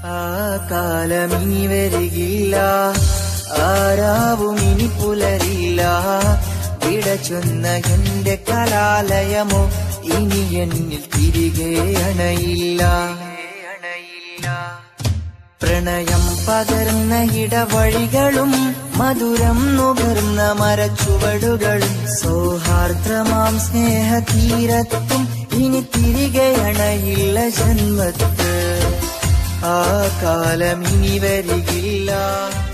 ആ കാലമിനി വരികില്ല ആരാവും ഇനി പുലരില്ല വിട ചൊന്ന എന്റെ കലാലയമോ ഇനി എന്നിൽ തിരികെ അണയില്ല പ്രണയം പകർന്ന ഇടവഴികളും മധുരം നുകർന്ന മരച്ചുവടുകളും സൗഹാർദ്രമാം സ്നേഹതീരത്തും ഇനി തിരികെ അണയില്ല ജന്മത്ത് ആ കാലം ഇനി വരികില്ല